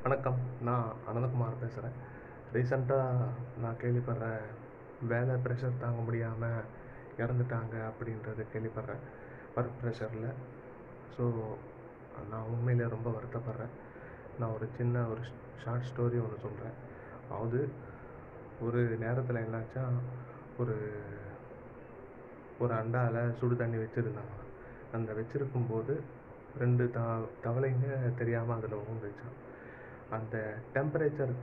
வணக்கம் நான் அனந்தகுமார் பேசுகிறேன் ரீசெண்டாக நான் கேள்விப்படுறேன் வேலை ப்ரெஷர் தாங்க முடியாமல் இறந்துட்டாங்க அப்படின்றது கேள்விப்படுறேன் ஒர்க் ப்ரெஷரில் ஸோ நான் உண்மையிலே ரொம்ப வருத்தப்படுறேன் நான் ஒரு சின்ன ஒரு ஷார்ட் ஸ்டோரி ஒன்று சொல்கிறேன் அதாவது ஒரு நேரத்தில் என்னாச்சா ஒரு ஒரு அண்டாவில் சுடு தண்ணி வச்சுருந்தாங்க அந்த வச்சுருக்கும்போது ரெண்டு த தவளைங்க தெரியாமல் அதில் விழுந்துச்சான் அந்த டெம்பரேச்சர்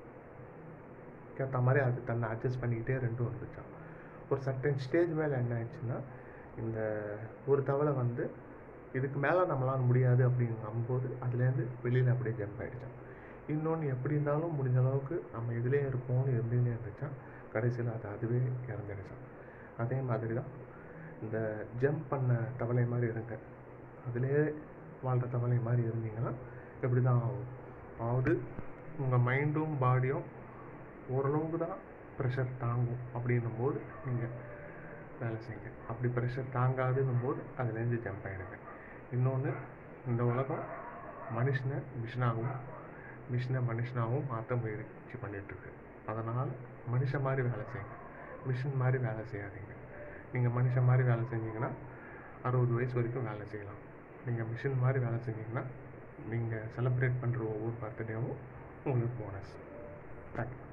ஏற்ற மாதிரி அது தன்னை அட்ஜஸ்ட் பண்ணிக்கிட்டே ரெண்டும் வந்துச்சான் ஒரு சர்டன் ஸ்டேஜ் மேலே என்ன ஆயிடுச்சுன்னா இந்த ஒரு தவளை வந்து இதுக்கு மேலே நம்மளால முடியாது அப்படிங்கும்போது அதுலேருந்து வெளியில் அப்படியே ஜம்ப் ஆகிடுச்சான் இன்னொன்று எப்படி இருந்தாலும் முடிஞ்ச அளவுக்கு நம்ம இதுலேயே இருப்போம்னு இருந்துகிட்டே இருந்துச்சான் கடைசியில் அது அதுவே இறந்துடுச்சான் அதே மாதிரி தான் இந்த ஜம்ப் பண்ண தவளை மாதிரி இருங்க அதிலே வாழ்கிற தவளை மாதிரி இருந்தீங்கன்னா இப்படி தான் ஆகும் அதாவது உங்கள் மைண்டும் பாடியும் ஓரளவுக்கு தான் ப்ரெஷர் தாங்கும் அப்படின்னும் போது நீங்கள் வேலை செய்யுங்க அப்படி ப்ரெஷர் தாங்காதுன்னும் போது அதுலேருந்து ஜம்ப் ஆகிடுங்க இன்னொன்று இந்த உலகம் மனுஷனை மிஷினாகவும் மிஷினை மனுஷனாகவும் மாற்ற முயற்சி பண்ணிகிட்ருக்கு அதனால் மனுஷன் மாதிரி வேலை செய்யுங்க மிஷின் மாதிரி வேலை செய்யாதீங்க நீங்கள் மனுஷன் மாதிரி வேலை செஞ்சீங்கன்னா அறுபது வயசு வரைக்கும் வேலை செய்யலாம் நீங்கள் மிஷின் மாதிரி வேலை செஞ்சீங்கன்னா நீங்கள் செலிப்ரேட் பண்ணுற ஒவ்வொரு பர்த்டேவும் உங்களுக்கு போனஸ் தேங்க்யூ